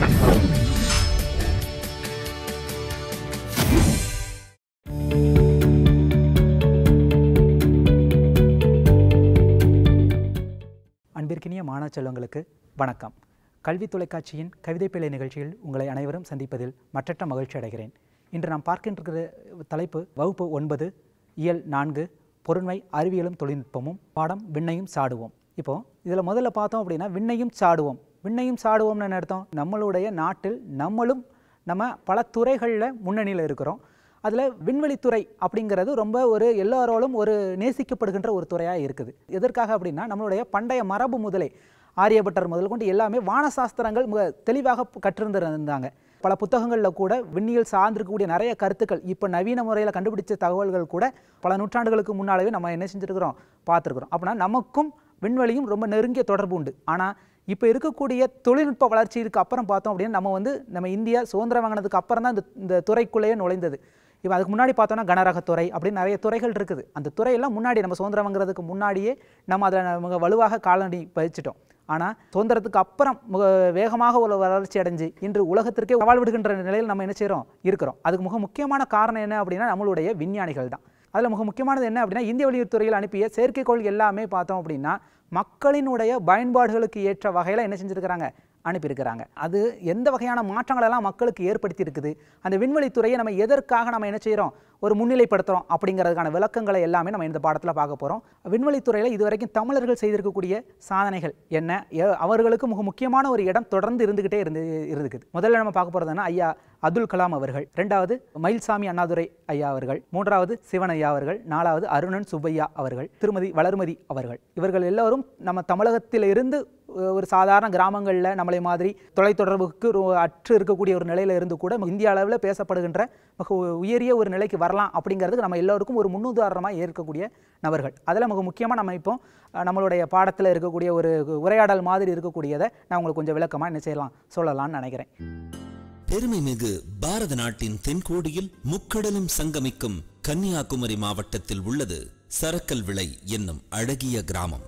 அன்பிற்கினிய மாணவ செல்வங்களுக்கு வணக்கம் கல்வி தொலைக்காட்சியின் கவிதை பிழை நிகழ்ச்சியில் உங்களை அனைவரும் சந்திப்பதில் மற்றற்ற மகிழ்ச்சி அடைகிறேன் இன்று நாம் பார்க்கின்ற தலைப்பு வகுப்பு ஒன்பது இயல் நான்கு பொருண்மை அறிவியலும் தொழில்நுட்பமும் பாடம் விண்ணையும் சாடுவோம் இப்போ இதில் முதல்ல பார்த்தோம் அப்படின்னா விண்ணையும் சாடுவோம் விண்ணையும் சாடுவோம்னு என்ன அர்த்தம் நம்மளுடைய நாட்டில் நம்மளும் நம்ம பல துறைகளில் முன்னணியில் இருக்கிறோம் அதில் விண்வெளித்துறை அப்படிங்கிறது ரொம்ப ஒரு எல்லாரோடும் ஒரு நேசிக்கப்படுகின்ற ஒரு துறையாக இருக்குது எதற்காக அப்படின்னா நம்மளுடைய பண்டைய மரபு முதலே ஆரியபட்டர் முதல் கொண்டு எல்லாமே வானசாஸ்திரங்கள் மிக தெளிவாக கற்றிருந்திருந்தாங்க பல புத்தகங்களில் கூட விண்ணியல் சார்ந்திருக்கக்கூடிய நிறைய கருத்துக்கள் இப்போ நவீன முறையில் கண்டுபிடிச்ச தகவல்கள் கூட பல நூற்றாண்டுகளுக்கு முன்னாலே நம்ம என்ன செஞ்சுருக்கிறோம் பார்த்துருக்குறோம் அப்படின்னா நமக்கும் விண்வெளியும் ரொம்ப நெருங்கிய தொடர்பு உண்டு ஆனால் இப்போ இருக்கக்கூடிய தொழில்நுட்ப வளர்ச்சிக்கு அப்புறம் பார்த்தோம் அப்படின்னா நம்ம வந்து நம்ம இந்தியா சுதந்திரம் வாங்கினதுக்கு அப்புறம் தான் இந்த இந்த துறைக்குள்ளேயே நுழைந்தது இப்போ அதுக்கு முன்னாடி பார்த்தோன்னா கனரகத்துறை அப்படின்னு நிறைய துறைகள் இருக்குது அந்த துறையெல்லாம் முன்னாடி நம்ம சுதந்திரம் வாங்குறதுக்கு முன்னாடியே நம்ம அதில் மிக வலுவாக காலடி பதிச்சிட்டோம் ஆனால் சுதந்திரத்துக்கு அப்புறம் மிக வேகமாக ஒரு வளர்ச்சி அடைஞ்சு இன்று உலகத்திற்கே சவால் விடுகின்ற நிலையில் நம்ம என்ன செய்கிறோம் இருக்கிறோம் அதுக்கு மிக முக்கியமான காரணம் என்ன அப்படின்னா நம்மளுடைய விஞ்ஞானிகள் தான் அதில் மிக முக்கியமானது என்ன அப்படின்னா இந்திய வெளியுறவுத்துறையில் அனுப்பிய செயற்கைக்கோள் எல்லாமே பார்த்தோம் அப்படின்னா மக்களினுடைய பயன்பாடுகளுக்கு ஏற்ற வகையில் என்ன செஞ்சுருக்கிறாங்க அனுப்பியிருக்கிறாங்க அது எந்த வகையான மாற்றங்களெல்லாம் மக்களுக்கு ஏற்படுத்தி இருக்குது அந்த விண்வெளித்துறையை நம்ம எதற்காக நம்ம என்ன செய்கிறோம் ஒரு முன்னிலைப்படுத்துகிறோம் அப்படிங்கிறதுக்கான விளக்கங்களை எல்லாமே நம்ம இந்த பாடத்தில் பார்க்க போகிறோம் விண்வெளித்துறையில் இதுவரைக்கும் தமிழர்கள் செய்திருக்கக்கூடிய சாதனைகள் என்ன எ- அவர்களுக்கு மிக முக்கியமான ஒரு இடம் தொடர்ந்து இருந்துக்கிட்டே இருந்து இருக்குது முதல்ல நம்ம பார்க்க போகிறதுனா ஐயா அப்துல் கலாம் அவர்கள் ரெண்டாவது மயில்சாமி அண்ணாதுரை ஐயா அவர்கள் மூன்றாவது சிவன் ஐயா அவர்கள் நாலாவது அருணன் சுப்பையா அவர்கள் திருமதி வளர்மதி அவர்கள் இவர்கள் எல்லோரும் நம்ம தமிழகத்தில் இருந்து அஹ், ஒரு சாதாரண கிராமங்களில் நம்மளை மாதிரி தொலைத்தொடர்புக்கு ஒரு அற்று இருக்கக்கூடிய ஒரு நிலையில் இருந்து கூட இந்திய அளவில் பேசப்படுகின்ற மிக உ- உயரிய ஒரு நிலைக்கு வரலாம் அப்படிங்கிறதுக்கு நம்ம எல்லோருக்கும் ஒரு முன்னுதாரணமாக ஏற்கக்கூடிய நபர்கள் அதில் மிக முக்கியமாக நம்ம இப்போ அஹ், நம்மளுடைய பாடத்தில் இருக்கக்கூடிய ஒரு உரையாடல் மாதிரி இருக்கக்கூடியதை நான் உங்களுக்கு கொஞ்சம் விளக்கமாக என்ன செய்யலாம் சொல்லலாம்னு நினைக்கிறேன் பெருமைமிகு பாரத நாட்டின் தென்கோடியில் முக்கடலும் சங்கமிக்கும் கன்னியாகுமரி மாவட்டத்தில் உள்ளது சரக்கல் விளை என்னும் அழகிய கிராமம்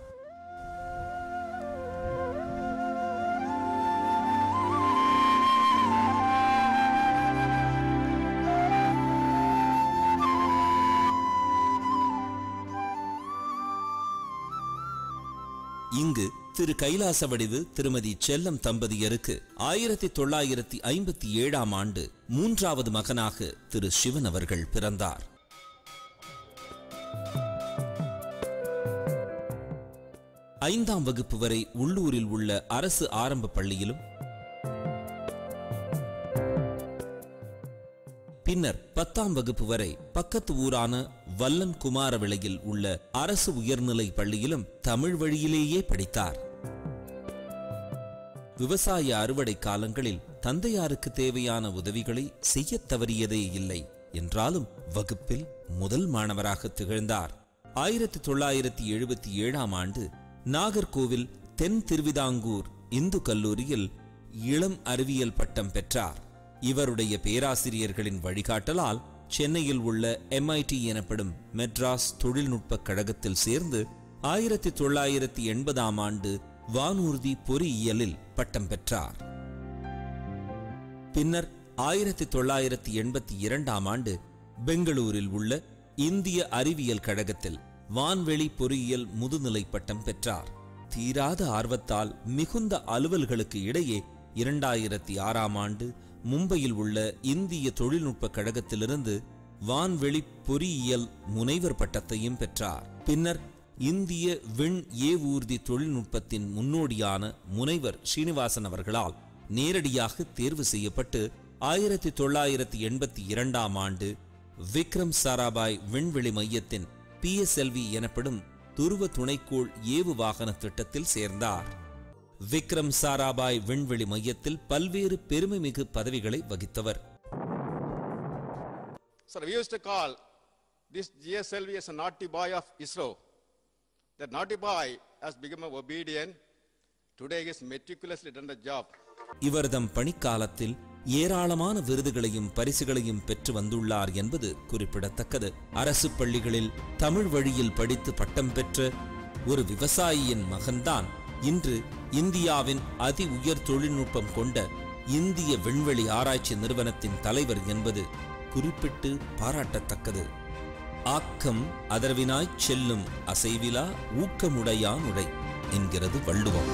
இங்கு திரு கைலாச வடிவு திருமதி செல்லம் தம்பதியருக்கு ஆயிரத்தி தொள்ளாயிரத்தி ஐம்பத்தி ஏழாம் ஆண்டு மூன்றாவது மகனாக திரு சிவன் அவர்கள் பிறந்தார் ஐந்தாம் வகுப்பு வரை உள்ளூரில் உள்ள அரசு ஆரம்ப பள்ளியிலும் பின்னர் பத்தாம் வகுப்பு வரை பக்கத்து ஊரான வல்லன் குமாரவிளையில் உள்ள அரசு உயர்நிலை பள்ளியிலும் தமிழ் வழியிலேயே படித்தார் விவசாய அறுவடை காலங்களில் தந்தையாருக்கு தேவையான உதவிகளை செய்யத் தவறியதே இல்லை என்றாலும் வகுப்பில் முதல் மாணவராக திகழ்ந்தார் ஆயிரத்தி தொள்ளாயிரத்தி எழுபத்தி ஏழாம் ஆண்டு நாகர்கோவில் தென் திருவிதாங்கூர் இந்து கல்லூரியில் இளம் அறிவியல் பட்டம் பெற்றார் இவருடைய பேராசிரியர்களின் வழிகாட்டலால் சென்னையில் உள்ள எம்ஐடி எனப்படும் மெட்ராஸ் தொழில்நுட்பக் கழகத்தில் சேர்ந்து ஆயிரத்தி தொள்ளாயிரத்தி எண்பதாம் ஆண்டு வானூர்தி பொறியியலில் பட்டம் பெற்றார் பின்னர் ஆயிரத்தி தொள்ளாயிரத்தி எண்பத்தி இரண்டாம் ஆண்டு பெங்களூரில் உள்ள இந்திய அறிவியல் கழகத்தில் வான்வெளி பொறியியல் முதுநிலை பட்டம் பெற்றார் தீராத ஆர்வத்தால் மிகுந்த அலுவல்களுக்கு இடையே இரண்டாயிரத்தி ஆறாம் ஆண்டு மும்பையில் உள்ள இந்திய தொழில்நுட்ப கழகத்திலிருந்து வான்வெளி பொறியியல் முனைவர் பட்டத்தையும் பெற்றார் பின்னர் இந்திய விண் ஏவூர்தி தொழில்நுட்பத்தின் முன்னோடியான முனைவர் ஸ்ரீனிவாசன் அவர்களால் நேரடியாக தேர்வு செய்யப்பட்டு ஆயிரத்தி தொள்ளாயிரத்தி எண்பத்தி இரண்டாம் ஆண்டு விக்ரம் சாராபாய் விண்வெளி மையத்தின் பிஎஸ்எல்வி எனப்படும் துருவ துணைக்கோள் ஏவு வாகன திட்டத்தில் சேர்ந்தார் விக்ரம் சாராபாய் விண்வெளி மையத்தில் பல்வேறு பெருமைமிகு பதவிகளை வகித்தவர் So we used to call this GSLV as a naughty boy of ISRO. That naughty boy has become obedient. Today he has meticulously done the job. இவர்தம் பணிக்காலத்தில் ஏராளமான விருதுகளையும் பரிசுகளையும் பெற்று வந்துள்ளார் என்பது குறிப்பிடத்தக்கது அரசு பள்ளிகளில் தமிழ் வழியில் படித்து பட்டம் பெற்ற ஒரு விவசாயியின் மகன்தான் இன்று இந்தியாவின் அதி உயர் தொழில்நுட்பம் கொண்ட இந்திய விண்வெளி ஆராய்ச்சி நிறுவனத்தின் தலைவர் என்பது குறிப்பிட்டு பாராட்டத்தக்கது ஆக்கம் அதர்வினாய்ச் செல்லும் அசைவிலா ஊக்கமுடையான் உடை என்கிறது வள்ளுவம்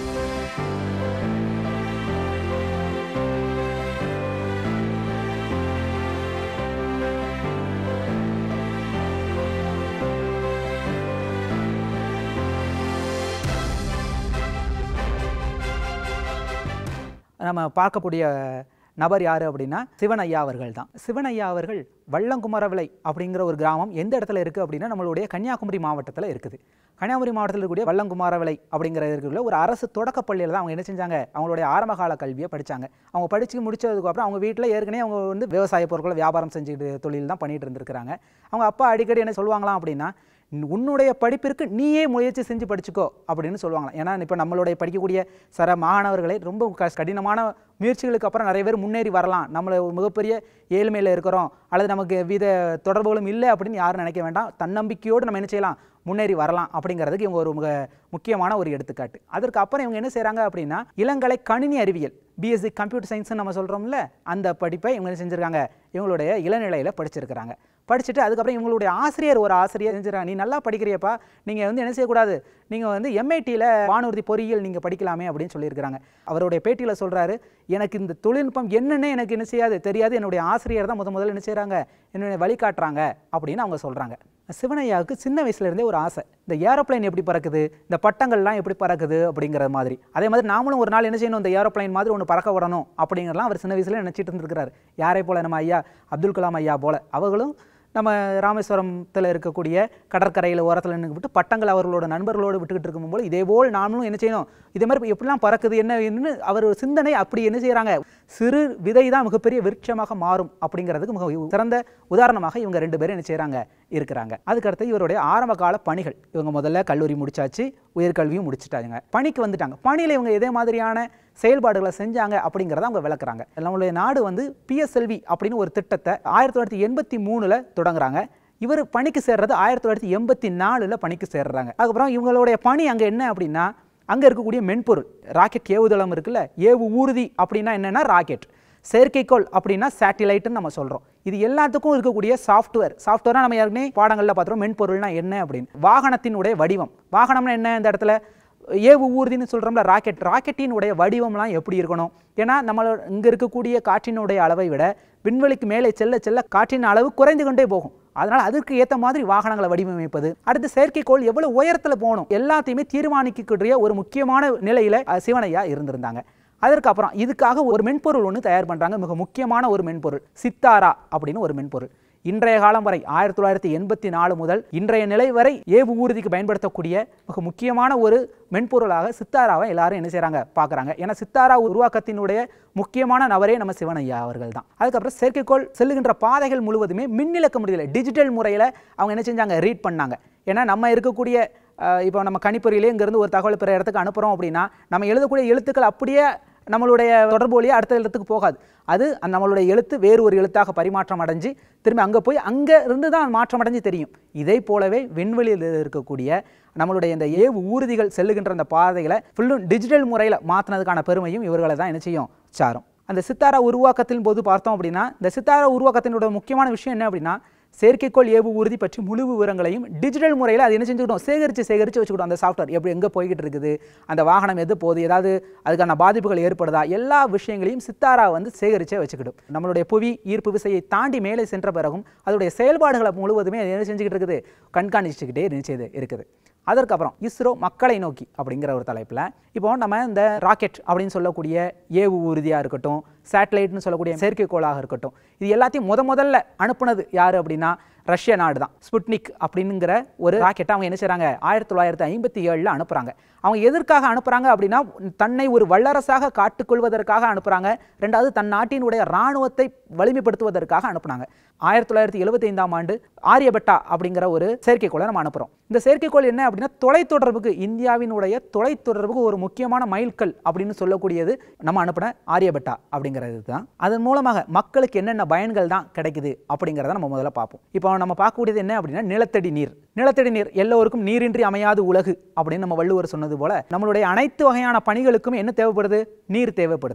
நம்ம பார்க்கக்கூடிய நபர் யார் அப்படின்னா சிவன் ஐயா அவர்கள் தான் சிவன் ஐயா அவர்கள் வள்ளங்குமரவிளை அப்படிங்கிற ஒரு கிராமம் எந்த இடத்துல இருக்குது அப்படின்னா நம்மளுடைய கன்னியாகுமரி மாவட்டத்தில் இருக்குது கன்னியாகுமரி மாவட்டத்தில் இருக்கக்கூடிய வள்ளங்குமாரவிளை அப்படிங்கிற இருக்கிற ஒரு அரசு தொடக்கப் பள்ளியில் தான் அவங்க என்ன செஞ்சாங்க அவங்களுடைய ஆரம்பகால கல்வியை படித்தாங்க அவங்க படித்து முடிச்சதுக்கப்புறம் அவங்க வீட்டில் ஏற்கனவே அவங்க வந்து விவசாய பொருட்களை வியாபாரம் செஞ்சுக்கிட்டு தொழில் தான் பண்ணிட்டு இருந்திருக்கிறாங்க அவங்க அப்பா அடிக்கடி என்ன சொல்லுவாங்களாம் அப்படின்னா உன்னுடைய படிப்பிற்கு நீயே முயற்சி செஞ்சு படிச்சுக்கோ அப்படின்னு சொல்லுவாங்களாம் ஏன்னா இப்போ நம்மளுடைய படிக்கக்கூடிய சர மாணவர்களை ரொம்ப க- கடினமான முயற்சிகளுக்கு அப்புறம் நிறைய பேர் முன்னேறி வரலாம் நம்மளை ஒரு மிகப்பெரிய ஏழ்மையில் இருக்கிறோம் அல்லது நமக்கு எவ்வித தொடர்புகளும் இல்லை அப்படின்னு யாரும் நினைக்க வேண்டாம் தன்னம்பிக்கையோடு நம்ம என்ன செய்யலாம் முன்னேறி வரலாம் அப்படிங்கிறதுக்கு இவங்க ஒரு மிக முக்கியமான ஒரு எடுத்துக்காட்டு அதற்கு அப்புறம் இவங்க என்ன செய்கிறாங்க அப்படின்னா இளங்கலை கணினி அறிவியல் பிஎஸ்சி கம்ப்யூட்டர் சயின்ஸ்னு நம்ம சொல்கிறோம்ல அந்த படிப்பை இவங்க என்ன செஞ்சுருக்காங்க இவங்களுடைய இளநிலையில் படிச்சிருக்கிறாங்க படிச்சுட்டு அதுக்கப்புறம் இவங்களுடைய ஆசிரியர் ஒரு ஆசிரியர் செஞ்சுறாங்க நீ நல்லா படிக்கிறியப்பா நீங்கள் வந்து என்ன செய்யக்கூடாது நீங்கள் வந்து எம்ஐடியில் வானூர்தி பொறியியல் நீங்கள் படிக்கலாமே அப்படின்னு சொல்லியிருக்கிறாங்க அவருடைய பேட்டியில் சொல்கிறாரு எனக்கு இந்த தொழில்நுட்பம் என்னன்னே எனக்கு என்ன செய்யாது தெரியாது என்னுடைய ஆசிரியர் தான் முத முதல்ல என்ன செய்கிறாங்க என்னுடைய வழிகாட்டுறாங்க அப்படின்னு அவங்க சொல்கிறாங்க சிவனையாவுக்கு சின்ன வயசுலேருந்தே ஒரு ஆசை இந்த ஏரோப்ளைன் எப்படி பறக்குது இந்த பட்டங்கள்லாம் எப்படி பறக்குது அப்படிங்கிற மாதிரி அதே மாதிரி நாமளும் ஒரு நாள் என்ன செய்யணும் இந்த ஏரோப்ளைன் மாதிரி ஒன்று பறக்க விடணும் அப்படிங்கிறலாம் அவர் சின்ன வயசுல நினச்சிட்டு இருந்திருக்கிறார் யாரை போல நம்ம ஐயா அப்துல் கலாம் ஐயா போல அவர்களும் நம்ம ராமேஸ்வரத்தில் இருக்கக்கூடிய கடற்கரையில் ஓரத்தில் நின்றுக்கிட்டு பட்டங்கள் அவர்களோட நண்பர்களோடு விட்டுக்கிட்டு இருக்கும்போது இதேபோல் நாமளும் என்ன செய்யணும் இதே மாதிரி எப்படிலாம் பறக்குது என்ன என்னன்னு அவர் சிந்தனை அப்படி என்ன செய்கிறாங்க சிறு விதை தான் மிகப்பெரிய விருட்சமாக மாறும் அப்படிங்கிறதுக்கு மிக சிறந்த உதாரணமாக இவங்க ரெண்டு பேரும் என்ன செய்கிறாங்க இருக்கிறாங்க அதுக்கடுத்து இவருடைய ஆரம்ப கால பணிகள் இவங்க முதல்ல கல்லூரி முடிச்சாச்சு உயர்கல்வியும் முடிச்சிட்டாங்க பணிக்கு வந்துட்டாங்க பணியில் இவங்க இதே மாதிரியான செயல்பாடுகளை செஞ்சாங்க அப்படிங்கிறத அவங்க விளக்குறாங்க நம்மளுடைய நாடு வந்து பிஎஸ்எல்வி அப்படின்னு ஒரு திட்டத்தை ஆயிரத்தி தொள்ளாயிரத்தி எண்பத்தி மூணில் தொடங்குறாங்க இவர் பணிக்கு சேர்றது ஆயிரத்தி தொள்ளாயிரத்தி எண்பத்தி நாலில் பணிக்கு சேர்றாங்க அதுக்கப்புறம் இவங்களுடைய பணி அங்கே என்ன அப்படின்னா அங்கே இருக்கக்கூடிய மென்பொருள் ராக்கெட் ஏவுதளம் இருக்குல்ல ஏவு ஊர்தி அப்படின்னா என்னென்னா ராக்கெட் செயற்கைக்கோள் அப்படின்னா சேட்டிலைட்னு நம்ம சொல்கிறோம் இது எல்லாத்துக்கும் இருக்கக்கூடிய சாஃப்ட்வேர் சாஃப்ட்வேராக நம்ம ஏற்கனவே பாடங்களில் பார்த்துறோம் மென்பொருள்னா என்ன அப்படின்னு வாகனத்தினுடைய வடிவம் வாகனம்னா என்ன இந்த இடத்துல ஏவு ஊர்தின்னு சொல்கிறோம்ல ராக்கெட் ராக்கெட்டினுடைய வடிவம்லாம் எப்படி இருக்கணும் ஏன்னா நம்ம இங்கே இருக்கக்கூடிய காற்றினுடைய அளவை விட விண்வெளிக்கு மேலே செல்ல செல்ல காற்றின் அளவு குறைந்து கொண்டே போகும் அதனால் அதற்கு ஏற்ற மாதிரி வாகனங்களை வடிவமைப்பது அடுத்து செயற்கைக்கோள் எவ்வளவு உயரத்தில் போகணும் எல்லாத்தையுமே தீர்மானிக்கக்கூடிய ஒரு முக்கியமான நிலையில் சிவனையா இருந்திருந்தாங்க அதற்கு அப்புறம் இதுக்காக ஒரு மென்பொருள் ஒன்று தயார் பண்ணுறாங்க மிக முக்கியமான ஒரு மென்பொருள் சித்தாரா அப்படின்னு ஒரு மென்பொருள் இன்றைய காலம் வரை ஆயிரத்தி தொள்ளாயிரத்தி எண்பத்தி நாலு முதல் இன்றைய நிலை வரை ஏவு ஊர்திக்கு பயன்படுத்தக்கூடிய மிக முக்கியமான ஒரு மென்பொருளாக சித்தாராவை எல்லாரும் என்ன செய்கிறாங்க பார்க்குறாங்க ஏன்னா சித்தாரா உருவாக்கத்தினுடைய முக்கியமான நபரே நம்ம சிவனையா அவர்கள் தான் அதுக்கப்புறம் செயற்கைக்கோள் செல்லுகின்ற பாதைகள் முழுவதுமே மின்னிலக்க முடியல டிஜிட்டல் முறையில் அவங்க என்ன செஞ்சாங்க ரீட் பண்ணாங்க ஏன்னா நம்ம இருக்கக்கூடிய அஹ், இப்போ நம்ம கணிப்பொறியிலே இங்கேருந்து ஒரு தகவல் பிற இடத்துக்கு அனுப்புகிறோம் அப்படின்னா நம்ம எழுதக்கூடிய எழுத்துக்கள் அப்படியே நம்மளுடைய தொடர்பு வழியாக அடுத்த இடத்துக்கு போகாது அது அந்த நம்மளுடைய எழுத்து வேறு ஒரு எழுத்தாக பரிமாற்றம் அடைஞ்சு திரும்பி அங்கே போய் அங்கே இருந்து தான் மாற்றம் அடைஞ்சு தெரியும் இதை போலவே விண்வெளியில் இருக்கக்கூடிய நம்மளுடைய இந்த ஏவு ஊர்திகள் செல்லுகின்ற அந்த பாதைகளை ஃபுல்லும் டிஜிட்டல் முறையில் மாற்றினதுக்கான பெருமையும் இவர்களை தான் என்ன செய்யும் சாரும் அந்த சித்தாரா உருவாக்கத்தின் போது பார்த்தோம் அப்படின்னா இந்த சித்தாரா உருவாக்கத்தினுடைய முக்கியமான விஷயம் என்ன அப்படின்னா செயற்கைக்கோள் ஏவு ஊர்தி பற்றி முழு விவரங்களையும் டிஜிட்டல் முறையில் அது என்ன செஞ்சுக்கிட்டோம் சேகரித்து சேகரித்து வச்சுக்கிட்டோம் அந்த சாஃப்ட்வேர் எப்படி எங்கே போய்கிட்டு இருக்குது அந்த வாகனம் எது போகுது ஏதாவது அதுக்கான பாதிப்புகள் ஏற்படுதா எல்லா விஷயங்களையும் சித்தாரா வந்து சேகரிச்சே வச்சுக்கிடும் நம்மளுடைய புவி ஈர்ப்பு விசையை தாண்டி மேலே சென்ற பிறகும் அதோடைய செயல்பாடுகளை முழுவதுமே அது என்ன செஞ்சுக்கிட்டு இருக்குது கண்காணிச்சுக்கிட்டே இருந்துச்சு இருக்குது அதற்கப்புறம் இஸ்ரோ மக்களை நோக்கி அப்படிங்கிற ஒரு தலைப்பில் இப்போ நம்ம இந்த ராக்கெட் அப்படின்னு சொல்லக்கூடிய ஏவு ஊர்தியாக இருக்கட்டும் சேட்டலைட்னு சொல்லக்கூடிய செயற்கைக்கோளாக இருக்கட்டும் இது எல்லாத்தையும் முத முதல்ல அனுப்புனது யார் அப்படின்னா ரஷ்ய நாடு தான் ஸ்புட்னிக் அப்படிங்கிற ஒரு ராக்கெட்டை அவங்க என்ன செய்கிறாங்க ஆயிரத்தி தொள்ளாயிரத்தி ஐம்பத்தி ஏழில் அனுப்புகிறாங்க அவங்க எதற்காக அனுப்புகிறாங்க அப்படின்னா தன்னை ஒரு வல்லரசாக காட்டுக்கொள்வதற்காக அனுப்புகிறாங்க ரெண்டாவது தன் நாட்டினுடைய இராணுவத்தை வலிமைப்படுத்துவதற்காக அனுப்புனாங்க ஆயிரத்தி தொள்ளாயிரத்தி எழுபத்தைந்தாம் ஆண்டு ஆரியபட்டா அப்படிங்கிற ஒரு செயற்கைக்கோளை நம்ம அனுப்புகிறோம் இந்த செயற்கைக்கோள் என்ன அப்படின்னா தொலைத்தொடர்புக்கு இந்தியாவினுடைய தொலைத்தொடர்புக்கு ஒரு முக்கியமான மைல்கல் அப்படின்னு சொல்லக்கூடியது நம்ம அனுப்பின ஆரியபட்டா அப்படிங்கிறது தான் அதன் மூலமாக மக்களுக்கு என்னென்ன பயன்கள் தான் கிடைக்குது அப்படிங்கிறத நம்ம முதல்ல பார்ப்போம் இப்போ நம்ம பார்க்கக்கூடியது என்ன அப்படின்னா நிலத்தடி நீர் நிலத்தடி நீர் எல்லோருக்கும் நீரின்றி அமையாது உலகு அப்படின்னு நம்ம வள்ளுவர் சொன்னது போல நம்மளுடைய அனைத்து வகையான பணிகளுக்கும் என்ன தேவைப்படுது நீர் தேவைப்படுது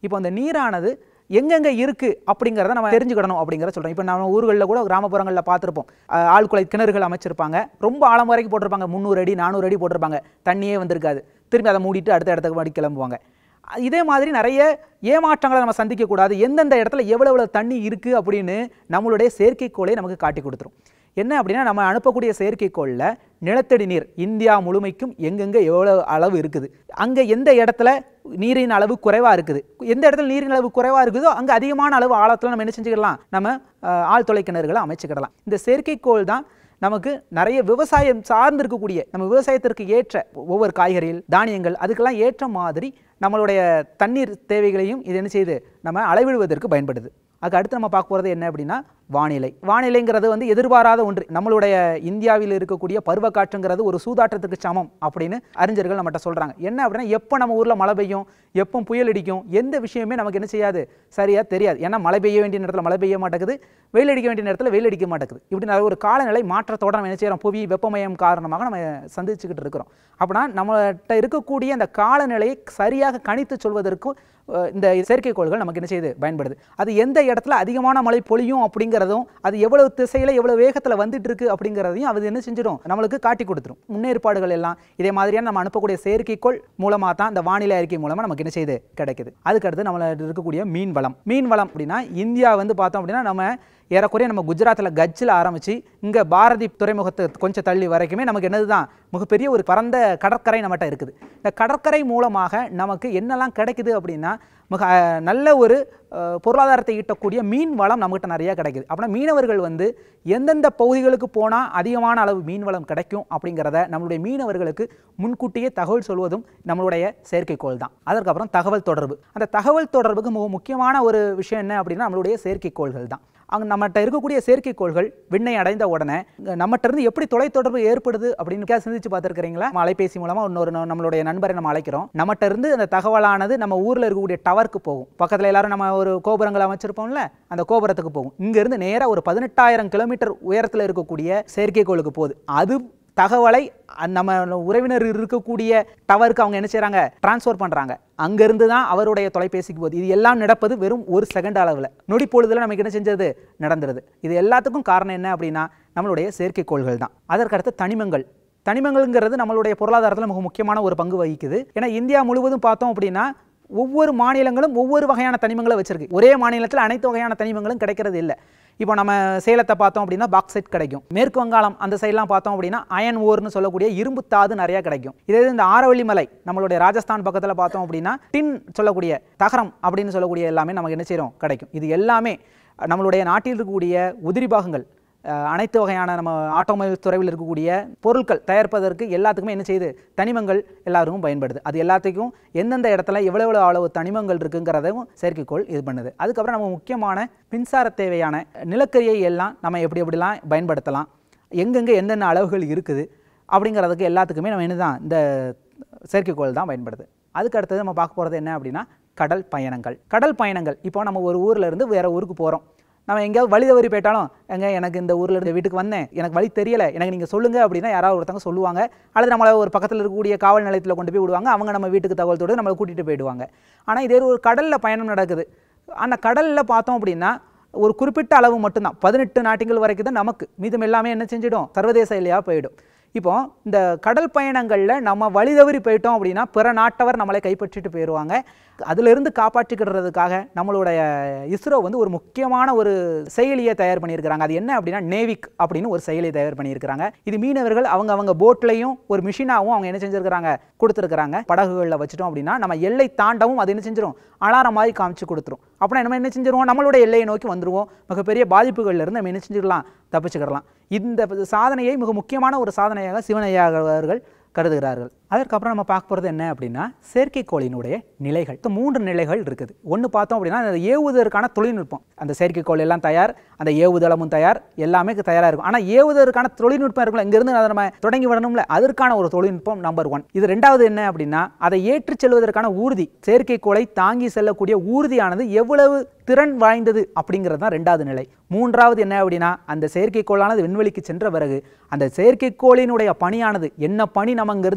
இப்போ அந்த நீரானது எங்கெங்கே இருக்குது அப்படிங்கிறத நம்ம தெரிஞ்சுக்கிடணும் அப்படிங்கிறத சொல்கிறோம் இப்போ நம்ம ஊர்களில் கூட கிராமப்புறங்களில் பார்த்துருப்போம் அஹ், ஆழ்குழாய் கிணறுகள் அமைச்சிருப்பாங்க ரொம்ப ஆழம் வரைக்கும் போட்டிருப்பாங்க முந்நூறு அடி நானூறு அடி போட்டிருப்பாங்க தண்ணியே வந்திருக்காது திரும்பி அதை மூடிட்டு அடுத்த இடத்துக்கு மறுபடி கிளம்புவாங்க அஹ், இதே மாதிரி நிறைய ஏமாற்றங்களை நம்ம சந்திக்கக்கூடாது எந்தெந்த இடத்துல எவ்வளோ எவ்வளோ தண்ணி இருக்குது அப்படின்னு நம்மளுடைய செயற்கைக்கோளை நமக்கு காட்டி கொடுத்துரும் என்ன அப்படின்னா நம்ம அனுப்பக்கூடிய செயற்கைக்கோளில் நிலத்தடி நீர் இந்தியா முழுமைக்கும் எங்கெங்கே எவ்வளோ அளவு இருக்குது அங்கே எந்த இடத்துல நீரின் அளவு குறைவாக இருக்குது எந்த இடத்துல நீரின் அளவு குறைவாக இருக்குதோ அங்கே அதிகமான அளவு ஆழத்தில் நம்ம என்ன செஞ்சுக்கலாம் நம்ம அஹ், ஆழ்துளை கிணறுகளை அமைச்சுக்கிடலாம் இந்த செயற்கைக்கோள் தான் நமக்கு நிறைய விவசாயம் சார்ந்து இருக்கக்கூடிய நம்ம விவசாயத்திற்கு ஏற்ற ஒவ்வொரு காய்கறிகள் தானியங்கள் அதுக்கெல்லாம் ஏற்ற மாதிரி நம்மளுடைய தண்ணீர் தேவைகளையும் இது என்ன செய்யுது நம்ம அளவிடுவதற்கு பயன்படுது அதுக்கு அடுத்து நம்ம பார்க்க போகிறது என்ன அப்படின்னா வானிலை வானிலைங்கிறது வந்து எதிர்பாராத ஒன்று நம்மளுடைய இந்தியாவில் இருக்கக்கூடிய பருவக்காற்றுங்கிறது ஒரு சூதாட்டத்துக்கு சமம் அப்படின்னு அறிஞர்கள் நம்மகிட்ட சொல்கிறாங்க என்ன அப்படின்னா எப்போ நம்ம ஊரில் மழை பெய்யும் எப்போ புயல் அடிக்கும் எந்த விஷயமே நமக்கு என்ன செய்யாது சரியாக தெரியாது ஏன்னா மழை பெய்ய வேண்டிய நேரத்தில் மழை பெய்ய மாட்டேங்குது வெயில் அடிக்க வேண்டிய நேரத்தில் வெயில் அடிக்க மாட்டேங்குது இப்படி நிறைய ஒரு காலநிலை மாற்றத்தோட நம்ம என்ன செய்கிறோம் புவி வெப்பமயம் காரணமாக நம்ம சந்திச்சுக்கிட்டு இருக்கிறோம் அப்படின்னா நம்மகிட்ட இருக்கக்கூடிய அந்த காலநிலையை சரியாக கணித்து சொல்வதற்கு அஹ், இந்த செயற்கைக்கோள்கள் நமக்கு என்ன செய்யுது பயன்படுது அது எந்த இடத்துல அதிகமான மழை பொழியும் அப்படிங்கிறதும் அது எவ்வளவு திசையில் எவ்வளவு வேகத்தில் வந்துட்டு இருக்கு அப்படிங்கிறதையும் அது என்ன செஞ்சிடும் நம்மளுக்கு காட்டி கொடுத்துரும் முன்னேற்பாடுகள் எல்லாம் இதே மாதிரியான நம்ம அனுப்பக்கூடிய செயற்கைக்கோள் மூலமாக தான் இந்த வானிலை அறிக்கை மூலமாக நமக்கு என்ன செய்யுது கிடைக்குது அதுக்கடுத்து நம்மள இருக்கக்கூடிய மீன் வளம் மீன் வளம் அப்படின்னா இந்தியா வந்து பார்த்தோம் அப்படின்னா நம்ம ஏறக்குறைய நம்ம குஜராத்தில் கட்சில் ஆரம்பித்து இங்கே பாரதி துறைமுகத்தை கொஞ்சம் தள்ளி வரைக்குமே நமக்கு என்னது தான் மிகப்பெரிய ஒரு பரந்த கடற்கரை நம்மகிட்ட இருக்குது இந்த கடற்கரை மூலமாக நமக்கு என்னெல்லாம் கிடைக்குது அப்படின்னா மிக அஹ், நல்ல ஒரு அஹ், பொருளாதாரத்தை ஈட்டக்கூடிய மீன் வளம் நம்மகிட்ட நிறையா கிடைக்குது அப்படின்னா மீனவர்கள் வந்து எந்தெந்த பகுதிகளுக்கு போனால் அதிகமான அளவு மீன் வளம் கிடைக்கும் அப்படிங்கிறத நம்மளுடைய மீனவர்களுக்கு முன்கூட்டியே தகவல் சொல்வதும் நம்மளுடைய செயற்கைக்கோள் தான் அதற்கப்புறம் தகவல் தொடர்பு அந்த தகவல் தொடர்புக்கு மிக முக்கியமான ஒரு விஷயம் என்ன அப்படின்னா நம்மளுடைய செயற்கைக்கோள்கள் தான் அங்கே நம்மகிட்ட இருக்கக்கூடிய செயற்கைக்கோள்கள் விண்ணை அடைந்த உடனே இங்க நம்மகிட்ட இருந்து எப்படி தொலைத்தொடர்பு ஏற்படுது அப்படின்னு கே- சிந்திச்சு பார்த்துருக்கிறீங்களா நம்ம அலைபேசி மூலமாக இன்னொரு ந- நம்மளுடைய நண்பரை நம்ம அழைக்கிறோம் நம்மகிட்ட இருந்து அந்த தகவலானது நம்ம ஊரில் இருக்கக்கூடிய டவருக்கு போகும் பக்கத்தில் எல்லாரும் நம்ம ஒரு கோபுரங்கள் அமைச்சிருப்போம்ல அந்த கோபுரத்துக்கு போகும் இங்கேருந்து நேராக ஒரு பதினெட்டாயிரம் கிலோமீட்டர் உயரத்தில் இருக்கக்கூடிய செயற்கைக்கோளுக்கு போகுது அது தகவலை அ- நம்ம உறவினர் இருக்கக்கூடிய டவருக்கு அவங்க என்ன செய்கிறாங்க ட்ரான்ஸ்ஃபர் பண்ணுறாங்க அங்கேருந்து தான் அவருடைய தொலைபேசிக்கு போகுது இது எல்லாம் நடப்பது வெறும் ஒரு செகண்ட் அளவில் நொடி பொழுதுல நமக்கு என்ன செஞ்சது நடந்துருது இது எல்லாத்துக்கும் காரணம் என்ன அப்படின்னா நம்மளுடைய செயற்கைக்கோள்கள் தான் அதற்கடுத்து தனிமங்கள் தனிமங்கள்ங்கிறது நம்மளுடைய பொருளாதாரத்தில் மிக முக்கியமான ஒரு பங்கு வகிக்குது ஏன்னா இந்தியா முழுவதும் பார்த்தோம் அப்படின்னா ஒவ்வொரு மாநிலங்களும் ஒவ்வொரு வகையான தனிமங்களை வச்சிருக்கு ஒரே மாநிலத்தில் அனைத்து வகையான தனிமங்களும் கிடைக்கிறது இல்லை இப்போ நம்ம சேலத்தை பார்த்தோம் அப்படின்னா பாக்சைட் கிடைக்கும் மேற்கு வங்காளம் அந்த சைட்லாம் பார்த்தோம் அப்படின்னா அயன் ஓர்னு சொல்லக்கூடிய இரும்பு தாது நிறையா கிடைக்கும் இதே இது இந்த ஆரவள்ளி மலை நம்மளுடைய ராஜஸ்தான் பக்கத்தில் பார்த்தோம் அப்படின்னா டின் சொல்லக்கூடிய தகரம் அப்படின்னு சொல்லக்கூடிய எல்லாமே நமக்கு என்ன செய்கிறோம் கிடைக்கும் இது எல்லாமே நம்மளுடைய நாட்டில் இருக்கக்கூடிய உதிரி பாகங்கள் அஹ், அனைத்து வகையான நம்ம ஆட்டோமொபைல் துறையில் இருக்கக்கூடிய பொருட்கள் தயாரிப்பதற்கு எல்லாத்துக்குமே என்ன செய்யுது தனிமங்கள் எல்லாருக்கும் பயன்படுது அது எல்லாத்துக்கும் எந்தெந்த இடத்துல எவ்வளோ எவ்வளோ அளவு தனிமங்கள் இருக்குங்கிறதையும் செயற்கைக்கோள் இது பண்ணுது அதுக்கப்புறம் நம்ம முக்கியமான மின்சார தேவையான நிலக்கரியை எல்லாம் நம்ம எப்படி எப்படிலாம் பயன்படுத்தலாம் எங்கெங்கே என்னென்ன அளவுகள் இருக்குது அப்படிங்கிறதுக்கு எல்லாத்துக்குமே நம்ம என்னதான் இந்த செயற்கைக்கோள் தான் பயன்படுது அதுக்கு அடுத்தது நம்ம பார்க்க போகிறது என்ன அப்படின்னா கடல் பயணங்கள் கடல் பயணங்கள் இப்போ நம்ம ஒரு ஊர்ல இருந்து வேற ஊருக்கு போகிறோம் நம்ம எங்கேயாவது வழி தவறி போயிட்டாலும் எங்க எனக்கு இந்த ஊர்ல இருந்து வீட்டுக்கு வந்தேன் எனக்கு வழி தெரியல எனக்கு நீங்கள் சொல்லுங்க அப்படின்னா யாராவது ஒருத்தவங்க சொல்லுவாங்க அல்லது நம்மளை ஒரு பக்கத்தில் இருக்கக்கூடிய காவல் நிலையத்தில் கொண்டு போய் விடுவாங்க அவங்க நம்ம வீட்டுக்கு தகவல் தொடு நம்மளை கூட்டிகிட்டு போயிடுவாங்க ஆனால் இதே ஒரு கடலில் பயணம் நடக்குது அந்த கடலில் பார்த்தோம் அப்படின்னா ஒரு குறிப்பிட்ட அளவு மட்டும்தான் பதினெட்டு நாட்டிகள் வரைக்கும் தான் நமக்கு மீதம் எல்லாமே என்ன செஞ்சிடும் சர்வதேச எல்லையாக போயிடும் இப்போ இந்த கடல் பயணங்களில் நம்ம வழி தவறி போயிட்டோம் அப்படின்னா பிற நாட்டவர் நம்மளை கைப்பற்றிட்டு போயிடுவாங்க அதிலிருந்து காப்பாற்றிக்கிறதுக்காக நம்மளுடைய இஸ்ரோ வந்து ஒரு முக்கியமான ஒரு செயலியை தயார் பண்ணியிருக்கிறாங்க அது என்ன அப்படின்னா நேவிக் அப்படின்னு ஒரு செயலியை தயார் பண்ணியிருக்கிறாங்க இது மீனவர்கள் அவங்க அவங்க போட்லையும் ஒரு மிஷினாகவும் அவங்க என்ன செஞ்சிருக்கிறாங்க கொடுத்துருக்குறாங்க படகுகளில் வச்சுட்டோம் அப்படின்னா நம்ம எல்லை தாண்டவும் அது என்ன செஞ்சிரும் அலாரம் மாதிரி காமிச்சு கொடுத்துரும் அப்படின்னா நம்ம என்ன செஞ்சிருவோம் நம்மளோட எல்லையை நோக்கி வந்துருவோம் மிகப்பெரிய பாதிப்புகள்ல இருந்து நம்ம என்ன செஞ்சிடலாம் தப்பிச்சுக்கிடலாம் இந்த சாதனையை மிக முக்கியமான ஒரு சாதனையாக சிவனையா அவர்கள் கருதுகிறார்கள் அதற்கப்புறம் நம்ம பார்க்க போகிறது என்ன அப்படின்னா செயற்கைக்கோளினுடைய நிலைகள் இந்த மூன்று நிலைகள் இருக்குது ஒன்று பார்த்தோம் அப்படின்னா அந்த ஏவுவதற்கான தொழில்நுட்பம் அந்த செயற்கைக்கோள் எல்லாம் தயார் அந்த ஏவுதளமும் தயார் எல்லாமே தயாராக இருக்கும் ஆனால் ஏவுவதற்கான தொழில்நுட்பம் இருக்குல்ல இங்கேருந்து அதை நம்ம தொடங்கி வரணும்ல அதற்கான ஒரு தொழில்நுட்பம் நம்பர் ஒன் இது ரெண்டாவது என்ன அப்படின்னா அதை ஏற்றிச் செல்வதற்கான ஊர்தி செயற்கைக்கோளை தாங்கி செல்லக்கூடிய ஊர்தியானது எவ்வளவு திறன் வாய்ந்தது அப்படிங்கிறது தான் ரெண்டாவது நிலை மூன்றாவது என்ன அப்படின்னா அந்த செயற்கைக்கோளானது விண்வெளிக்கு சென்ற பிறகு அந்த செயற்கைக்கோளினுடைய பணியானது என்ன பணி நம்ம இங்கிருந்து அது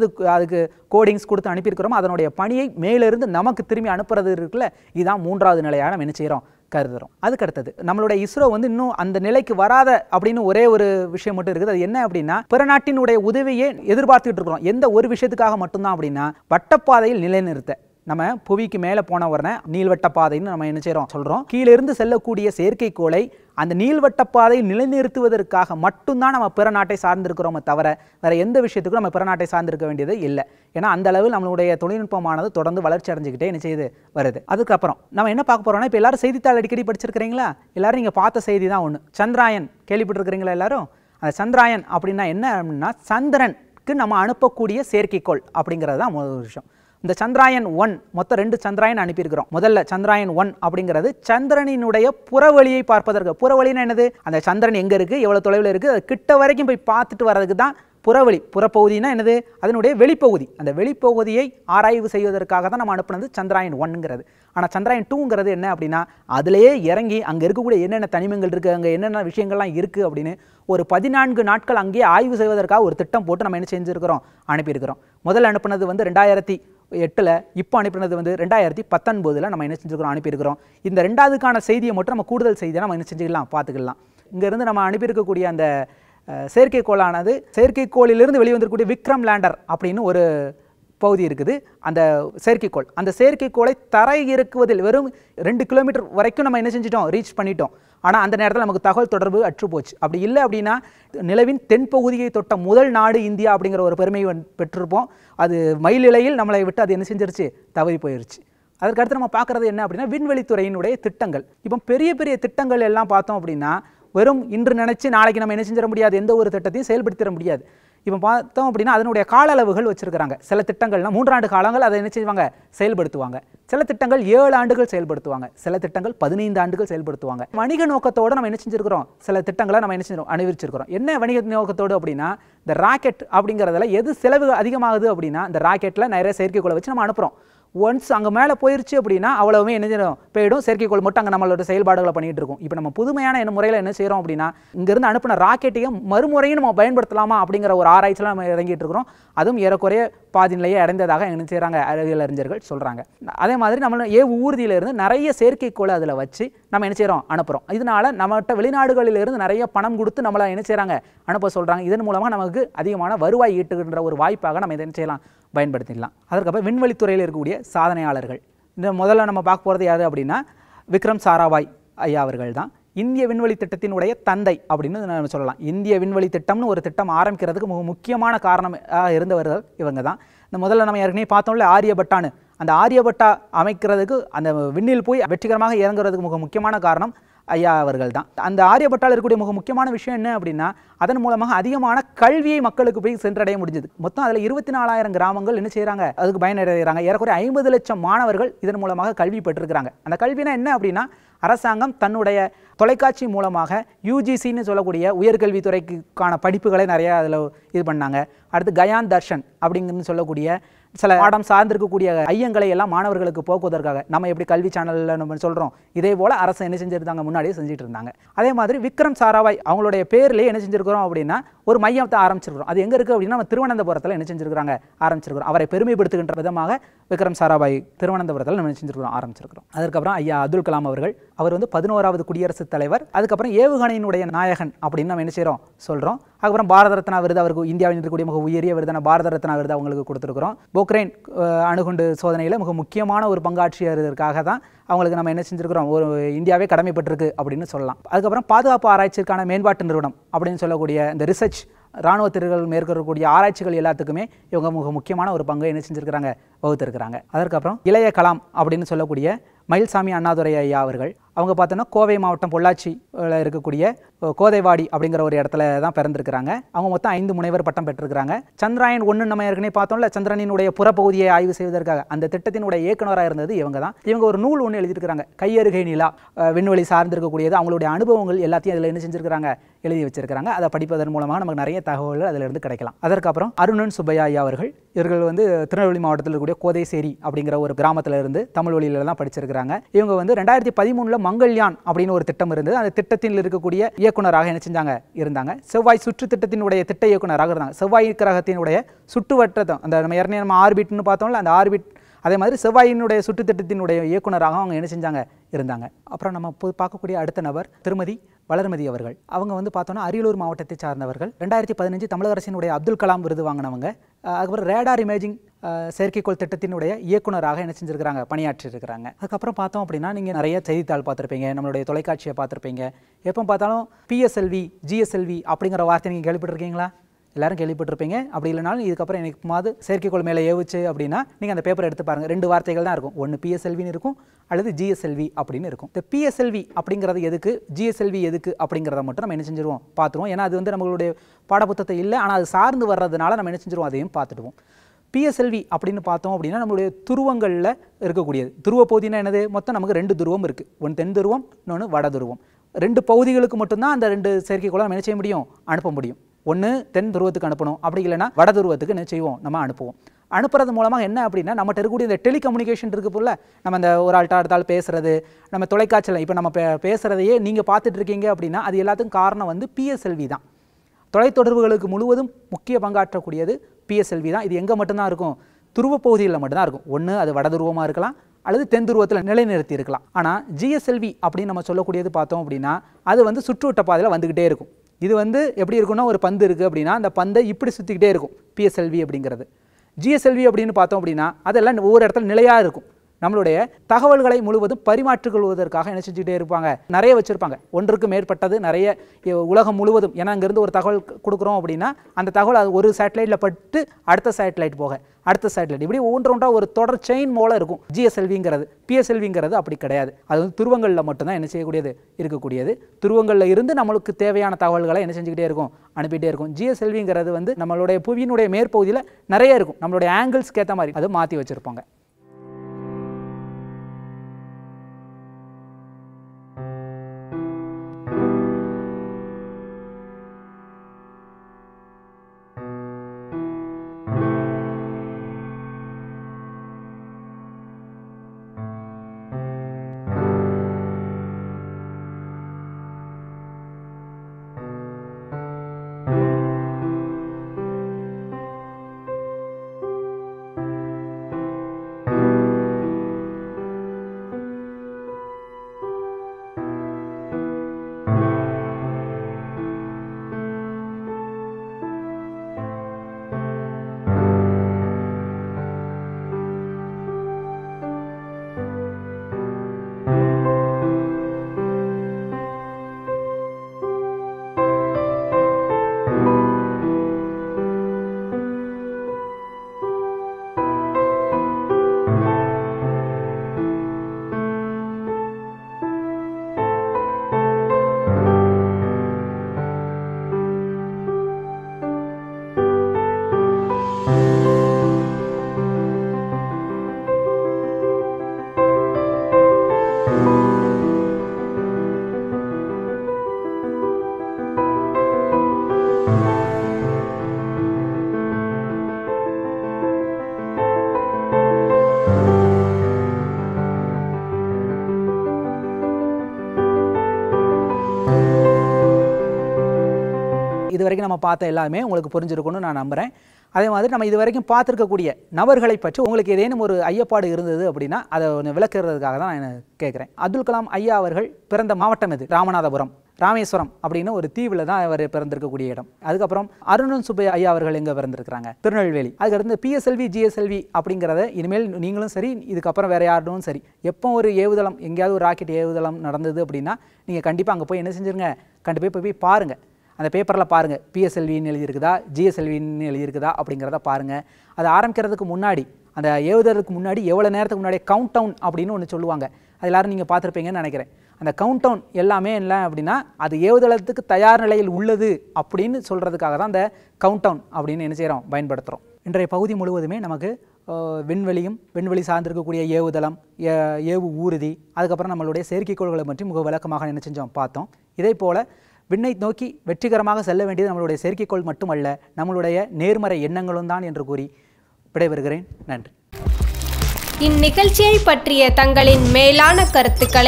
அதுக்கு கோடிங்ஸ் கொடுத்து அனுப்பியிருக்கிறோமோ அதனுடைய பணியை மேலிருந்து நமக்கு திரும்பி அனுப்புறது இருக்குல்ல இதுதான் மூன்றாவது நிலையாக நம்ம என்ன செய்கிறோம் கருதுறோம் அதுக்கு அடுத்தது நம்மளுடைய இஸ்ரோ வந்து இன்னும் அந்த நிலைக்கு வராத அப்படின்னு ஒரே ஒரு விஷயம் மட்டும் இருக்குது அது என்ன அப்படின்னா பிற நாட்டினுடைய உதவியை எதிர்பார்த்துட்டு இருக்கிறோம் எந்த ஒரு விஷயத்துக்காக மட்டும்தான் அப்படின்னா வட்டப்பாதையில் நிலைநிறுத்த நம்ம புவிக்கு மேலே போன உடனே நீள்வட்ட பாதைன்னு நம்ம என்ன செய்கிறோம் சொல்கிறோம் கீழிருந்து செல்லக்கூடிய செயற்கைக்கோளை அந்த நீள்வட்ட பாதையை நிலைநிறுத்துவதற்காக மட்டும்தான் நம்ம பிற நாட்டை சார்ந்திருக்கிறோமே தவிர வேற எந்த விஷயத்துக்கும் நம்ம பிற நாட்டை சார்ந்திருக்க வேண்டியது இல்லை ஏன்னா அந்த அளவில் நம்மளுடைய தொழில்நுட்பமானது தொடர்ந்து வளர்ச்சி அடைஞ்சுக்கிட்டே என்ன செய்யுது வருது அதுக்கப்புறம் நம்ம என்ன பார்க்க போறோம்னா இப்போ எல்லாரும் செய்தித்தாள் அடிக்கடி படிச்சிருக்கிறீங்களா எல்லாரும் நீங்கள் பார்த்த செய்தி தான் ஒன்று சந்திராயன் கேள்விப்பட்டிருக்கிறீங்களா எல்லாரும் அந்த சந்திராயன் அப்படின்னா என்ன அப்படின்னா சந்திரனுக்கு நம்ம அனுப்பக்கூடிய செயற்கைக்கோள் அப்படிங்கிறது தான் முதல் விஷயம் இந்த சந்திராயன் ஒன் மொத்தம் ரெண்டு சந்திராயன் அனுப்பியிருக்கிறோம் முதல்ல சந்திராயன் ஒன் அப்படிங்கிறது சந்திரனினுடைய புறவழியை பார்ப்பதற்கு புறவழின்னா என்னது அந்த சந்திரன் எங்கே இருக்குது எவ்வளோ தொலைவில் இருக்குது அது கிட்ட வரைக்கும் போய் பார்த்துட்டு வர்றதுக்கு தான் புறவழி புறப்பகுதினா என்னது அதனுடைய வெளிப்பகுதி அந்த வெளிப்பகுதியை ஆராய்வு செய்வதற்காக தான் நம்ம அனுப்புனது சந்திராயன் ஒன்னுங்கிறது ஆனால் சந்திராயன் டூங்கிறது என்ன அப்படின்னா அதிலேயே இறங்கி அங்கே இருக்கக்கூடிய என்னென்ன தனிமங்கள் இருக்குது அங்கே என்னென்ன விஷயங்கள்லாம் இருக்குது அப்படின்னு ஒரு பதினான்கு நாட்கள் அங்கேயே ஆய்வு செய்வதற்காக ஒரு திட்டம் போட்டு நம்ம என்ன செஞ்சுருக்கிறோம் அனுப்பியிருக்கிறோம் முதல்ல அனுப்புனது வந்து ரெண்டாயிரத்தி எட்டில் இப்போ அனுப்பினது வந்து ரெண்டாயிரத்தி பத்தொன்பதில் நம்ம என்ன செஞ்சுருக்கிறோம் அனுப்பியிருக்கிறோம் இந்த ரெண்டாவதுக்கான செய்தியை மட்டும் நம்ம கூடுதல் செய்தியை நம்ம என்ன செஞ்சுக்கலாம் பார்த்துக்கலாம் இங்கேருந்து நம்ம அனுப்பியிருக்கக்கூடிய அந்த அஹ், செயற்கைக்கோளானது செயற்கைக்கோளிலிருந்து வெளிவந்திருக்கக்கூடிய விக்ரம் லேண்டர் அப்படின்னு ஒரு பகுதி இருக்குது அந்த செயற்கைக்கோள் அந்த செயற்கைக்கோளை தரை இறக்குவதில் வெறும் ரெண்டு கிலோமீட்டர் வரைக்கும் நம்ம என்ன செஞ்சிட்டோம் ரீச் பண்ணிட்டோம் ஆனால் அந்த நேரத்தில் நமக்கு தகவல் தொடர்பு அற்று போச்சு அப்படி இல்லை அப்படின்னா நிலவின் தென்பகுதியை தொட்ட முதல் நாடு இந்தியா அப்படிங்கிற ஒரு பெருமையை வந்து பெற்றிருப்போம் அது மயிலிலையில் நம்மளை விட்டு அது என்ன செஞ்சிருச்சு தவறி போயிருச்சு அதற்கடுத்து நம்ம பார்க்குறது என்ன அப்படின்னா விண்வெளித்துறையினுடைய திட்டங்கள் இப்போ பெரிய பெரிய திட்டங்கள் எல்லாம் பார்த்தோம் அப்படின்னா வெறும் இன்று நினைச்சு நாளைக்கு நம்ம என்ன செஞ்சிட முடியாது எந்த ஒரு திட்டத்தையும் செயல்படுத்திட முடியாது இப்போ பார்த்தோம் அப்படின்னா அதனுடைய கால அளவுகள் வச்சிருக்கிறாங்க சில திட்டங்கள்லாம் மூன்றாண்டு காலங்கள் அதை என்ன செய்வாங்க செயல்படுத்துவாங்க சில திட்டங்கள் ஏழு ஆண்டுகள் செயல்படுத்துவாங்க சில திட்டங்கள் பதினைந்து ஆண்டுகள் செயல்படுத்துவாங்க வணிக நோக்கத்தோடு நம்ம என்ன செஞ்சிருக்கிறோம் சில திட்டங்களை நம்ம என்ன செஞ்சிருக்கோம் அனுபவிச்சிருக்கிறோம் என்ன வணிக நோக்கத்தோடு அப்படின்னா இந்த ராக்கெட் அப்படிங்கிறதுல எது செலவு அதிகமாகுது அப்படின்னா இந்த ராக்கெட்டில் நிறைய செயற்கைக்கோளை வச்சு நம்ம அனுப்புகிறோம் ஒன்ஸ் அங்கே மேலே போயிருச்சு அப்படின்னா அவ்வளவுமே என்ன செய்யணும் போயிடும் செயற்கைக்கோள் மட்டும் அங்கே நம்மளோட செயல்பாடுகளை பண்ணிட்டு இருக்கோம் இப்போ நம்ம புதுமையான என்ன முறையில் என்ன செய்கிறோம் அப்படின்னா இங்கேருந்து அனுப்பின ராக்கெட்டையும் மறுமுறையும் நம்ம பயன்படுத்தலாமா அப்படிங்கிற ஒரு ஆராய்ச்சியில் நம்ம இறங்கிட்டு இருக்கிறோம் அதுவும் ஏறக்குறைய பாதி நிலையை அடைந்ததாக என்ன செய்கிறாங்க அறிவியல் அறிஞர்கள் சொல்கிறாங்க அதே மாதிரி நம்ம ஏ ஊர்தியிலிருந்து நிறைய செயற்கைக்கோளை அதில் வச்சு நம்ம என்ன செய்கிறோம் அனுப்புகிறோம் இதனால நம்மகிட்ட வெளிநாடுகளிலிருந்து நிறைய பணம் கொடுத்து நம்மளை என்ன செய்கிறாங்க அனுப்ப சொல்கிறாங்க இதன் மூலமாக நமக்கு அதிகமான வருவாய் ஈட்டுகின்ற ஒரு வாய்ப்பாக நம்ம இதை என்ன செய்யலாம் பயன்படுத்திக்கலாம் அதற்கப்புறம் விண்வெளித்துறையில் இருக்கக்கூடிய சாதனையாளர்கள் இந்த முதல்ல நம்ம பார்க்க போகிறது யாரு அப்படின்னா விக்ரம் சாராபாய் ஐயா அவர்கள் தான் இந்திய விண்வெளி திட்டத்தினுடைய தந்தை அப்படின்னு நம்ம சொல்லலாம் இந்திய விண்வெளி திட்டம்னு ஒரு திட்டம் ஆரம்பிக்கிறதுக்கு மிக முக்கியமான காரணம் இருந்தவர்கள் இவங்க தான் இந்த முதல்ல நம்ம ஏற்கனவே பார்த்தோம்ல ஆரியபட்டான்னு அந்த ஆரியபட்டா அமைக்கிறதுக்கு அந்த விண்ணில் போய் வெற்றிகரமாக இறங்குறதுக்கு மிக முக்கியமான காரணம் ஐயா அவர்கள் தான் அந்த ஆரியபட்டால் இருக்கக்கூடிய மிக முக்கியமான விஷயம் என்ன அப்படின்னா அதன் மூலமாக அதிகமான கல்வியை மக்களுக்கு போய் சென்றடைய முடிஞ்சது மொத்தம் அதில் இருபத்தி நாலாயிரம் கிராமங்கள் என்ன செய்கிறாங்க அதுக்கு பயனடைகிறாங்க ஏறக்குறைய ஐம்பது லட்சம் மாணவர்கள் இதன் மூலமாக கல்வி பெற்றிருக்கிறாங்க அந்த கல்வினா என்ன அப்படின்னா அரசாங்கம் தன்னுடைய தொலைக்காட்சி மூலமாக யூஜிசின்னு சொல்லக்கூடிய உயர்கல்வித்துறைக்கான படிப்புகளை நிறைய அதில் இது பண்ணாங்க அடுத்து கயான் தர்ஷன் அப்படிங்கன்னு சொல்லக்கூடிய சில பாடம் சார்ந்திருக்கக்கூடிய ஐயங்களை எல்லாம் மாணவர்களுக்கு போக்குவதற்காக நம்ம எப்படி கல்வி சேனலில் நம்ம சொல்கிறோம் இதே போல் அரசு என்ன செஞ்சிருந்தாங்க முன்னாடியே செஞ்சுட்டு இருந்தாங்க அதே மாதிரி விக்ரம் சாராபாய் அவங்களுடைய பேர்லேயே என்ன செஞ்சிருக்கிறோம் அப்படின்னா ஒரு மையத்தை ஆரம்பிச்சிருக்கிறோம் அது எங்கே இருக்குது அப்படின்னா நம்ம திருவனந்தபுரத்தில் என்ன செஞ்சிருக்கிறாங்க ஆரம்பிச்சிருக்கிறோம் அவரை பெருமைப்படுத்துகின்ற விதமாக விக்ரம் சாராபாய் திருவனந்தபுரத்தில் நம்ம என்ன செஞ்சிருக்கிறோம் ஆரம்பிச்சிருக்கிறோம் அதுக்கப்புறம் ஐயா அப்துல் கலாம் அவர்கள் அவர் வந்து பதினோராவது குடியரசுத் தலைவர் அதுக்கப்புறம் ஏவுகணையினுடைய நாயகன் அப்படின்னு நம்ம என்ன செய்கிறோம் சொல்கிறோம் அதுக்கப்புறம் பாரத ரத்னா விருது அவருக்கு இந்தியாவில் இருக்கக்கூடிய மிக உயரிய விருதான பாரத ரத்னா விருது அவங்களுக்கு கொடுத்துருக்குறோம் போக்ரைன் அஹ், அணுகுண்டு சோதனையில் மிக முக்கியமான ஒரு பங்காற்றியதற்காக தான் அவங்களுக்கு நம்ம என்ன செஞ்சுருக்கிறோம் ஒரு இந்தியாவே கடமைப்பட்டிருக்கு அப்படின்னு சொல்லலாம் அதுக்கப்புறம் பாதுகாப்பு ஆராய்ச்சிக்கான மேம்பாட்டு நிறுவனம் அப்படின்னு சொல்லக்கூடிய இந்த ரிசர்ச் இராணுவத்தினர்கள் மேற்கொள்ளக்கூடிய ஆராய்ச்சிகள் எல்லாத்துக்குமே இவங்க மிக முக்கியமான ஒரு பங்கை என்ன செஞ்சுருக்கிறாங்க வகுத்திருக்கிறாங்க அதற்கப்புறம் இளைய கலாம் அப்படின்னு சொல்லக்கூடிய மயில்சாமி அண்ணாதுரை ஐயா அவர்கள் அவங்க பார்த்தோன்னா கோவை மாவட்டம் பொள்ளாச்சியில் இருக்கக்கூடிய அஹ், கோதைவாடி அப்படிங்கிற ஒரு இடத்துல தான் பிறந்திருக்கிறாங்க அவங்க மொத்தம் ஐந்து முனைவர் பட்டம் பெற்றிருக்கிறாங்க சந்திராயன் ஒன்று நம்ம ஏற்கனவே பார்த்தோம்ல சந்திரனினுடைய புறப்பகுதியை ஆய்வு செய்வதற்காக அந்த திட்டத்தினுடைய இயக்குனராக இருந்தது இவங்க தான் இவங்க ஒரு நூல் ஒன்று எழுதியிருக்கிறாங்க கையருகை நிலா அஹ், விண்வெளி சார்ந்திருக்கக்கூடியது அவங்களுடைய அனுபவங்கள் எல்லாத்தையும் அதில் என்ன செஞ்சிருக்கிறாங்க எழுதி வச்சிருக்கிறாங்க அதை படிப்பதன் மூலமாக நமக்கு நிறைய தகவல்கள் அதில் இருந்து கிடைக்கலாம் அதற்கப்புறம் அருணன் சுப்பையா ஐயா அவர்கள் இவர்கள் வந்து திருநெல்வேலி மாவட்டத்தில் இருக்கக்கூடிய கோதைசேரி அப்படிங்கிற ஒரு கிராமத்தில் இருந்து தமிழ் வழியில தான் படிச்சிருக்கிறாங்க இவங்க வந்து ரெண்டாயிரத்தி பதிமூணில் மங்கள்யான் அப்படின்னு ஒரு திட்டம் இருந்தது அந்த திட்டத்தில் இருக்கக்கூடிய இயக்குனராக என்ன செஞ்சாங்க இருந்தாங்க செவ்வாய் சுற்று திட்டத்தினுடைய திட்ட இயக்குனராக இருந்தாங்க செவ்வாய் கிரகத்தினுடைய சுற்றுவட்டத்தை அந்த நம்ம ஏற்கனவே நம்ம ஆர்பிட்னு பார்த்தோம்ல அந்த ஆர்பிட் அதே மாதிரி செவ்வாயினுடைய சுற்றுத்திட்டத்தினுடைய இயக்குனராக அவங்க என்ன செஞ்சாங்க இருந்தாங்க அப்புறம் நம்ம இப்போ பார்க்கக்கூடிய அடுத்த நபர் திருமதி வளர்மதி அவர்கள் அவங்க வந்து பார்த்தோன்னா அரியலூர் மாவட்டத்தை சார்ந்தவர்கள் ரெண்டாயிரத்தி பதினஞ்சு தமிழக அரசினுடைய அப்துல் கலாம் விருது வாங்கினவங்க அஹ் அதுக்கப்புறம் ரேடார் இமேஜிங் அஹ், செயற்கைக்கோள் திட்டத்தினுடைய இயக்குனராக என்ன செஞ்சிருக்கிறாங்க பணியாற்றி இருக்கிறாங்க அதுக்கப்புறம் பார்த்தோம் அப்படின்னா நீங்கள் நிறைய செய்தித்தாள் பார்த்துருப்பீங்க நம்மளுடைய தொலைக்காட்சியை பார்த்துருப்பீங்க எப்போ பார்த்தாலும் பிஎஸ்எல்வி ஜிஎஸ்எல்வி அப்படிங்கிற வார்த்தை நீங்கள் கேள்விப்பட்டிருக்கீங்களா எல்லாரும் கேள்விப்பட்டிருப்பீங்க அப்படி இல்லைனாலும் இதுக்கப்புறம் எனக்கு மாது செயற்கைக்கோள் மேலே ஏவுச்சு அப்படின்னா நீங்கள் அந்த பேப்பர் எடுத்து பாருங்கள் ரெண்டு வார்த்தைகள் தான் இருக்கும் ஒன்று பிஎஸ்எல்வின்னு இருக்கும் அல்லது ஜிஎஸ்எல்வி அப்படின்னு இருக்கும் இந்த பிஎஸ்எல்வி அப்படிங்கிறது எதுக்கு ஜிஎஸ்எல்வி எதுக்கு அப்படிங்கிறத மட்டும் நம்ம என்ன செஞ்சிருவோம் பார்த்துருவோம் ஏன்னா அது வந்து நம்மளுடைய பாடப்புத்தகத்தை இல்லை ஆனால் அது சார்ந்து வர்றதுனால நம்ம என்ன செஞ்சிருவோம் அதையும் பார்த்துடுவோம் பிஎஸ்எல்வி அப்படின்னு பார்த்தோம் அப்படின்னா நம்மளுடைய துருவங்களில் இருக்கக்கூடியது துருவ பகுதினா என்னது மொத்தம் நமக்கு ரெண்டு துருவம் இருக்குது ஒன்று தென் துருவம் இன்னொன்று வட துருவம் ரெண்டு பகுதிகளுக்கு மட்டும்தான் அந்த ரெண்டு செயற்கைக்கோளை நம்ம என்ன செய்ய முடியும் அனுப்ப முடியும் ஒன்று தென் துருவத்துக்கு அனுப்பணும் அப்படி இல்லைன்னா வட துருவத்துக்கு என்ன செய்வோம் நம்ம அனுப்புவோம் அனுப்புறது மூலமாக என்ன அப்படின்னா நம்மகிட்ட இருக்கக்கூடிய இந்த டெலிகம்யூனிகேஷன் இருக்கு போல நம்ம இந்த ஒரு ஆள்கிட்ட அடுத்த ஆள் பேசுறது நம்ம தொலைக்காட்சியில் இப்போ நம்ம பே பேசுகிறதையே நீங்கள் பார்த்துட்டு இருக்கீங்க அப்படின்னா அது எல்லாத்துக்கும் காரணம் வந்து பிஎஸ்எல்வி தான் தொலைத்தொடர்புகளுக்கு முழுவதும் முக்கிய பங்காற்றக்கூடியது பிஎஸ்எல்வி தான் இது எங்கே மட்டும்தான் இருக்கும் துருவ பகுதிகளில் மட்டும்தான் இருக்கும் ஒன்று அது வட துருவமாக இருக்கலாம் அல்லது தென் துருவத்தில் நிலைநிறுத்தி இருக்கலாம் ஆனால் ஜிஎஸ்எல்வி அப்படின்னு நம்ம சொல்லக்கூடியது பார்த்தோம் அப்படின்னா அது வந்து சுற்றுவட்ட பாதையில் வந்துக்கிட்டே இருக்கும் இது வந்து எப்படி இருக்கும்னா ஒரு பந்து இருக்குது அப்படின்னா அந்த பந்தை இப்படி சுற்றிக்கிட்டே இருக்கும் பிஎஸ்எல்வி அப்படிங்கிறது ஜிஎஸ்எல்வி அப்படின்னு பார்த்தோம் அப்படின்னா அதெல்லாம் ஒவ்வொரு இடத்துல நிலையாக இருக்கும் நம்மளுடைய தகவல்களை முழுவதும் பரிமாற்றிக் கொள்வதற்காக என்ன செஞ்சுட்டே இருப்பாங்க நிறைய வச்சுருப்பாங்க ஒன்றுக்கு மேற்பட்டது நிறைய இ- உலகம் முழுவதும் ஏன்னா அங்கேருந்து ஒரு தகவல் க- கொடுக்குறோம் அப்படின்னா அந்த தகவல் அது ஒரு சேட்டலைட்டில் பட்டு அடுத்த சேட்டலைட் போக அடுத்த சேட்டலைட் இப்படி ஒன்று ஒன்றா ஒரு தொடர் செயின் போல இருக்கும் ஜிஎஸ்எல்விங்கிறது பிஎஸ்எல்விங்கிறது அப்படி கிடையாது அது வந்து துருவங்களில் மட்டும்தான் என்ன செய்யக்கூடியது இருக்கக்கூடியது துருவங்களில் இருந்து நம்மளுக்கு தேவையான தகவல்களை என்ன செஞ்சுக்கிட்டே இருக்கும் அனுப்பிட்டே இருக்கும் ஜிஎஸ்எல்விங்கிறது வந்து நம்மளுடைய புவியினுடைய மேற்பகுதியில் நிறைய இருக்கும் நம்மளுடைய ஆங்கிள்ஸ்க்கு ஏற்ற மாதிரி அது மாற்றி வச்சுருப்பாங்க இது வரைக்கும் நம்ம பார்த்த எல்லாமே உங்களுக்கு புரிஞ்சிருக்கும்னு நான் நம்புகிறேன் அதே மாதிரி நம்ம இது வரைக்கும் பார்த்துருக்கக்கூடிய நபர்களை பற்றி உங்களுக்கு ஏதேனும் ஒரு ஐயப்பாடு இருந்தது அப்படின்னா அதை ஒன்று விளக்குறதுக்காக தான் நான் கேட்குறேன் அப்துல் கலாம் ஐயா அவர்கள் பிறந்த மாவட்டம் இது ராமநாதபுரம் ராமேஸ்வரம் அப்படின்னு ஒரு தீவில் தான் அவர் பிறந்திருக்கக்கூடிய இடம் அதுக்கப்புறம் அருணன் சுப்பையா ஐயா அவர்கள் எங்கே பிறந்திருக்கிறாங்க திருநெல்வேலி அதுக்கடுத்து பிஎஸ்எல்வி ஜிஎஸ்எல்வி அப்படிங்கிறத இனிமேல் நீங்களும் சரி இதுக்கப்புறம் வேற யாரும் சரி எப்போ ஒரு ஏவுதளம் எங்கேயாவது ஒரு ராக்கெட் ஏவுதளம் நடந்தது அப்படின்னா நீங்கள் கண்டிப்பாக அங்கே போய் என்ன செஞ்சிருங்க கண்டிப்பாக போய் போய் பாருங்கள் அந்த பேப்பரில் பாருங்கள் பிஎஸ்எல்வின்னு எழுதியிருக்குதா ஜிஎஸ்எல்வின்னு எழுதியிருக்குதா அப்படிங்கிறத பாருங்கள் அது ஆரம்பிக்கிறதுக்கு முன்னாடி அந்த ஏவுதலுக்கு முன்னாடி எவ்வளோ நேரத்துக்கு முன்னாடி கவுண்ட் டவுன் அப்படின்னு ஒன்று சொல்லுவாங்க அது எல்லாரும் நீங்கள் பார்த்துருப்பீங்கன்னு நினைக்கிறேன் அந்த கவுண்ட் டவுன் எல்லாமே இல்லை அப்படின்னா அது ஏவுதளத்துக்கு தயார் நிலையில் உள்ளது அப்படின்னு சொல்கிறதுக்காக தான் அந்த கவுண்ட் டவுன் அப்படின்னு என்ன செய்கிறோம் பயன்படுத்துகிறோம் இன்றைய பகுதி முழுவதுமே நமக்கு அஹ், விண்வெளியும் விண்வெளி சார்ந்திருக்கக்கூடிய ஏவுதளம் ஏ- ஏவு ஊர்தி அதுக்கப்புறம் நம்மளுடைய செயற்கைக்கோள்களை பற்றி முக விளக்கமாக என்ன செஞ்சோம் பார்த்தோம் இதே போல் விண்ணை நோக்கி வெற்றிகரமாக செல்ல வேண்டியது நம்மளுடைய செயற்கைக்கோள் மட்டுமல்ல நம்மளுடைய நேர்மறை எண்ணங்களும் தான் என்று கூறி விடைபெறுகிறேன் நன்றி இந்நிகழ்ச்சியை பற்றிய தங்களின் மேலான கருத்துக்களை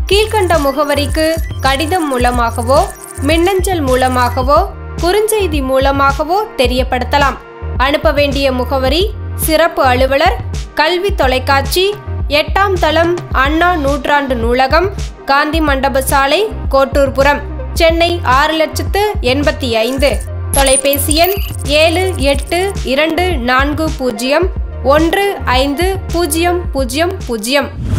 கீழ்கண்ட முகவரிக்கு கடிதம் மூலமாகவோ மின்னஞ்சல் மூலமாகவோ குறுஞ்செய்தி மூலமாகவோ தெரியப்படுத்தலாம் அனுப்ப வேண்டிய முகவரி சிறப்பு அலுவலர் கல்வி தொலைக்காட்சி எட்டாம் தளம் அண்ணா நூற்றாண்டு நூலகம் காந்தி மண்டப சாலை கோட்டூர்புரம் சென்னை ஆறு லட்சத்து எண்பத்தி ஐந்து தொலைபேசி எண் ஏழு எட்டு இரண்டு நான்கு பூஜ்ஜியம் ஒன்று ஐந்து பூஜ்ஜியம் பூஜ்ஜியம் பூஜ்ஜியம்